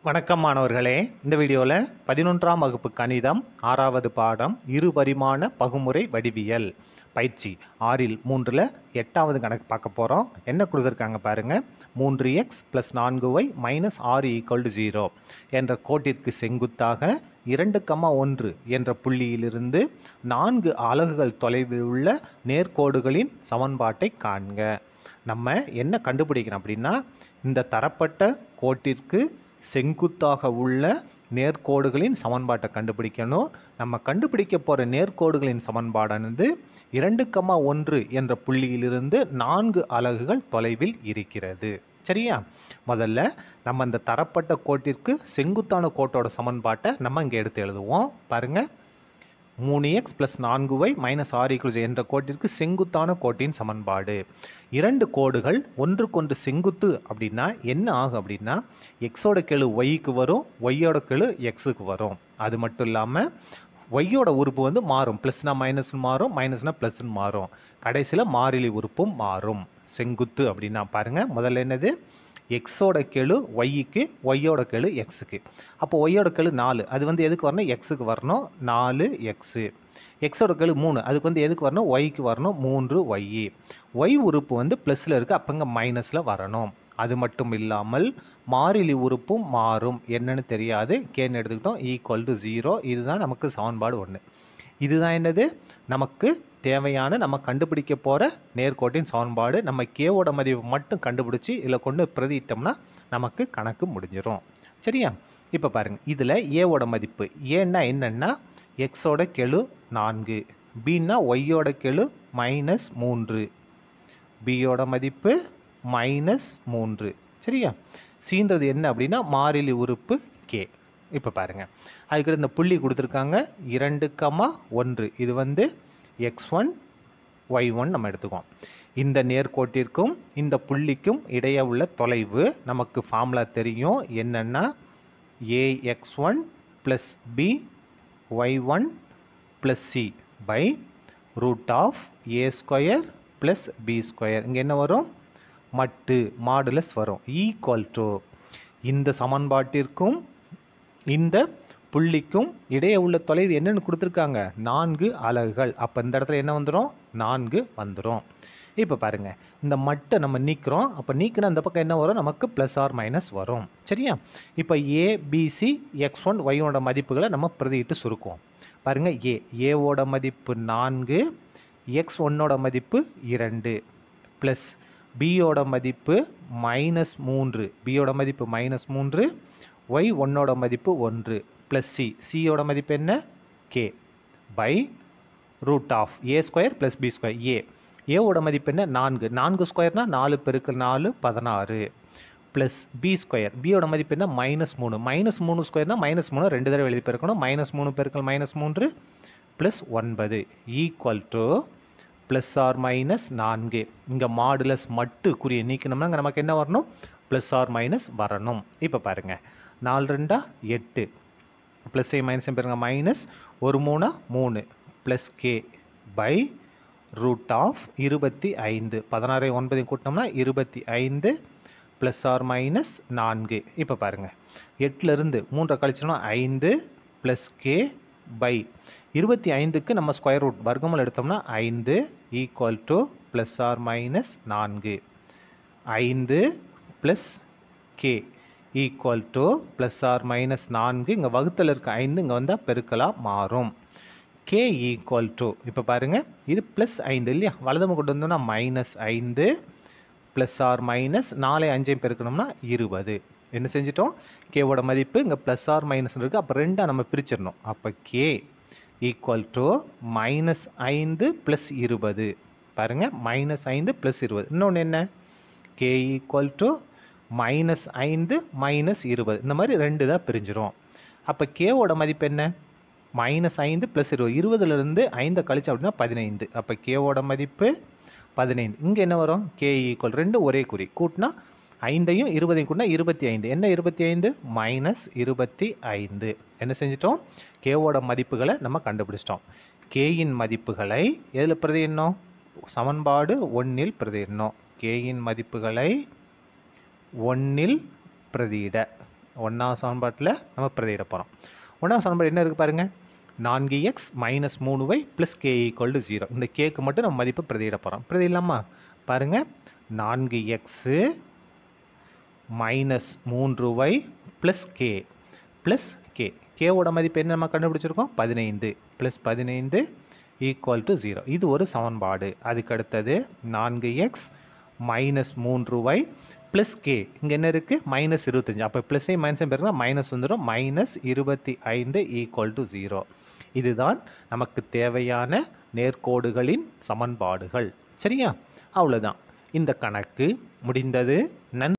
வணக்கம் மாணவர்களே இந்த வீடியோவில் பதினொன்றாம் வகுப்பு கணிதம் ஆறாவது பாடம் இருபரிமாண பகுமுறை வடிவியல் பயிற்சி ஆறில் மூன்றில் எட்டாவது கணக்கு பார்க்க போகிறோம் என்ன கொடுத்துருக்காங்க பாருங்கள் மூன்று எக்ஸ் ப்ளஸ் நான்கு ஒய் மைனஸ் ஆறு ஈக்குவல் டு ஜீரோ என்ற கோட்டிற்கு செங்குத்தாக இரண்டு கம்மா ஒன்று என்ற புள்ளியிலிருந்து நான்கு அலகுகள் தொலைவில் உள்ள நேர்கோடுகளின் சமன்பாட்டை காண்க நம்ம என்ன கண்டுபிடிக்கணும் அப்படின்னா இந்த தரப்பட்ட கோட்டிற்கு செங்குத்தாக உள்ள நேர்கோடுகளின் சமன்பாட்டை கண்டுபிடிக்கணும் நம்ம கண்டுபிடிக்க போகிற நேர்கோடுகளின் சமன்பாடானது இரண்டு கம்மா ஒன்று என்ற புள்ளியிலிருந்து நான்கு அலகுகள் தொலைவில் இருக்கிறது சரியா முதல்ல நம்ம இந்த தரப்பட்ட கோட்டிற்கு செங்குத்தான கோட்டோட சமன்பாட்டை நம்ம இங்கே எடுத்து எழுதுவோம் பாருங்கள் மூணு எக்ஸ் ப்ளஸ் நான்கு ஒய் மைனஸ் ஆறு ஈக்குவல்ஸ் என்ற கோட்டிற்கு செங்குத்தான கோட்டின் சமன்பாடு இரண்டு கோடுகள் ஒன்றுக்கொன்று செங்குத்து அப்படின்னா என்ன ஆகும் அப்படின்னா எக்ஸோட கெழு ஒய்க்கு வரும் ஒய்யோட கெழு எக்ஸுக்கு வரும் அது மட்டும் இல்லாமல் ஒய்யோட உறுப்பு வந்து மாறும் ப்ளஸ்னா மைனஸ்னு மாறும் மைனஸ்னா ப்ளஸ்ன்னு மாறும் கடைசியில் மாறிலி உறுப்பும் மாறும் செங்குத்து அப்படின்னா பாருங்கள் முதல்ல என்னது எக்ஸோட கெழு ஒய்க்கு ஒய்யோட கெழு எக்ஸுக்கு அப்போ ஒய்யோட கெழு நாலு அது வந்து எதுக்கு வரணும் எக்ஸுக்கு வரணும் நாலு எக்ஸு எக்ஸோட கெழு மூணு அதுக்கு வந்து எதுக்கு வரணும் ஒய்க்கு வரணும் மூன்று ஒய்யு ஒய் உறுப்பு வந்து ப்ளஸில் இருக்குது அப்போங்க மைனஸில் வரணும் அது மட்டும் இல்லாமல் மாறிலி உறுப்பும் மாறும் என்னன்னு தெரியாது கேன்னு எடுத்துக்கிட்டோம் ஈக்குவல் டு ஜீரோ இதுதான் நமக்கு சமன்பாடு ஒன்று இதுதான் என்னது நமக்கு தேவையான நம்ம கண்டுபிடிக்க போகிற நேர்கோட்டின் சமன்பாடு நம்ம கேவோட மதிப்பு மட்டும் கண்டுபிடிச்சி இதில் கொண்டு பிரதியிட்டோம்னா நமக்கு கணக்கு முடிஞ்சிடும் சரியா இப்போ பாருங்கள் இதில் ஏவோட மதிப்பு ஏன்னா என்னென்னா எக்ஸோட கெழு நான்கு பின்னா ஒய்யோட கெழு மைனஸ் மூன்று பியோட மதிப்பு மைனஸ் மூன்று சரியா சீன்றது என்ன அப்படின்னா மாறிலி உறுப்பு கே இப்போ பாருங்கள் அதுக்கு இந்த புள்ளி கொடுத்துருக்காங்க இரண்டு கமா ஒன்று இது வந்து எக்ஸ் ஒன் ஒய் ஒன் நம்ம எடுத்துக்குவோம் இந்த நேர்கோட்டிற்கும் இந்த புள்ளிக்கும் இடையே உள்ள தொலைவு நமக்கு ஃபார்முலா தெரியும் என்னென்னா a x one plus b y one plus c by root of a square plus b square இங்கே என்ன வரும் மட்டு மாடுலஸ் வரும் ஈக்குவல் டு இந்த சமன்பாட்டிற்கும் இந்த புள்ளிக்கும் இடையே உள்ள தொலைவு என்னென்னு கொடுத்துருக்காங்க நான்கு அலகுகள் அப்போ இந்த இடத்துல என்ன வந்துடும் நான்கு வந்துடும் இப்போ பாருங்கள் இந்த மட்டை நம்ம நீக்கிறோம் அப்போ நீக்கின அந்த பக்கம் என்ன வரும் நமக்கு ப்ளஸ் ஆர் மைனஸ் வரும் சரியா இப்போ ஏபிசி எக்ஸ் ஒன் ஒய்யோட மதிப்புகளை நம்ம பிரதியிட்டு சுருக்குவோம் பாருங்கள் ஏ ஏவோட மதிப்பு நான்கு எக்ஸ் ஒன்னோட மதிப்பு இரண்டு ப்ளஸ் பியோட மதிப்பு மைனஸ் மூன்று பியோட மதிப்பு மைனஸ் மூன்று ஒய் ஒன்னோட மதிப்பு ஒன்று ப்ளஸ் சி சியோட மதிப்பு என்ன k by root of a square plus b square a ஏவோட மதிப்பு என்ன நான்கு நான்கு ஸ்கொயர்னா நாலு பெருக்கள் நாலு பதினாறு ப்ளஸ் பி ஸ்கொயர் பியோட மதிப்பு என்ன மைனஸ் மூணு மைனஸ் மூணு ஸ்கொயர்னா மைனஸ் மூணு ரெண்டு தடவை எழுதி பெருக்கணும் மைனஸ் மூணு பெருக்கள் மைனஸ் மூன்று ப்ளஸ் ஒன்பது equal to plus or minus நான்கு இங்கே மாடுலஸ் மட்டு குறிய நீக்கணும்னா இங்கே நமக்கு என்ன வரணும் ப்ளஸ் ஆர் மைனஸ் வரணும் இப்போ பாருங்கள் நாலு ரெண்டா எட்டு ப்ளஸ் ஐ மைனஸ் பாருங்க மைனஸ் ஒரு மூணா மூணு plus k by root of இருபத்தி ஐந்து பதினாறு ஒன்பதையும் கூட்டினோம்னா இருபத்தி ஐந்து ப்ளஸ் ஆர் மைனஸ் நான்கு இப்போ பாருங்கள் எட்டுலேருந்து மூன்றை கழிச்சோம்னா ஐந்து ப்ளஸ் கே பை இருபத்தி ஐந்துக்கு நம்ம ஸ்கொயர் ரூட் வர்க்கமல் எடுத்தோம்னா ஐந்து equal to plus or minus நான்கு ஐந்து plus k equal to plus or minus நான்கு இங்கே வகுத்தில் இருக்க ஐந்து இங்கே வந்தால் பெருக்கலாக மாறும் கே ஈக்குவல் டு இப்போ பாருங்கள் இது ப்ளஸ் ஐந்து இல்லையா வலதுமை கொண்டு வந்தோம்னா மைனஸ் ஐந்து ப்ளஸ் ஆர் மைனஸ் நாலு அஞ்சையும் பெருக்கணும்னா இருபது என்ன செஞ்சிட்டோம் கேவோட மதிப்பு இங்கே ப்ளஸ் ஆர் மைனஸ் இருக்குது அப்போ ரெண்டாக நம்ம பிரிச்சிடணும் அப்போ கே ஈக்குவல் டு மைனஸ் ஐந்து ப்ளஸ் இருபது பாருங்கள் மைனஸ் ஐந்து ப்ளஸ் இருபது இன்னொன்று என்ன கே ஈக்குவல் டு மைனஸ் ஐந்து மைனஸ் இருபது இந்த மாதிரி ரெண்டு தான் பிரிஞ்சிரும் அப்போ கேவோட மதிப்பு என்ன மைனஸ் ஐந்து ப்ளஸ் இருபது இருபதுலேருந்து ஐந்தை கழிச்சு அப்படின்னா பதினைந்து அப்போ கேவோட மதிப்பு பதினைந்து இங்கே என்ன வரும் கே ஈக்குவல் ரெண்டு ஒரே குறி கூட்டினா ஐந்தையும் இருபதையும் கூட்டினா இருபத்தி ஐந்து என்ன இருபத்தி ஐந்து மைனஸ் இருபத்தி ஐந்து என்ன செஞ்சிட்டோம் கேவோட மதிப்புகளை நம்ம கண்டுபிடிச்சிட்டோம் கேயின் மதிப்புகளை எதில் பிரதியிடணும் சமன்பாடு ஒன்றில் பிரதியிடணும் கேயின் மதிப்புகளை ஒன்றில் பிரதியிட ஒன்றாம் சமன்பாட்டில் நம்ம பிரதியிட போகிறோம் ஒன்றாம் சமன்பாடு என்ன இருக்குது பாருங்கள் நான்கு எக்ஸ் மைனஸ் மூணு y plus k equal to zero இந்த கேக்கு மட்டும் நம்ம மதிப்பு பிரதியிட போகிறோம் பிரதியிடலாமா பாருங்கள் நான்கு எக்ஸு மைனஸ் மூன்று y plus k plus k கேவோட மதிப்பு என்ன நம்ம கண்டுபிடிச்சிருக்கோம் பதினைந்து ப்ளஸ் பதினைந்து ஈக்குவல் டு ஜீரோ இது ஒரு சமன்பாடு அதுக்கு அடுத்தது நான்கு எக்ஸ் மைனஸ் மூன்று ஒய் ப்ளஸ் கே இங்கே என்ன இருக்குது மைனஸ் இருபத்தஞ்சி அப்போ ப்ளஸ்ஸையும் மைனஸையும் பெருங்க மைனஸ் வந்துடும் மைனஸ் இருபத்தி ஐந்து ஈக்குவல் டு ஜீரோ இதுதான் நமக்கு தேவையான நேர்கோடுகளின் சமன்பாடுகள் சரியா அவ்வளோதான் இந்த கணக்கு முடிந்தது நன்றி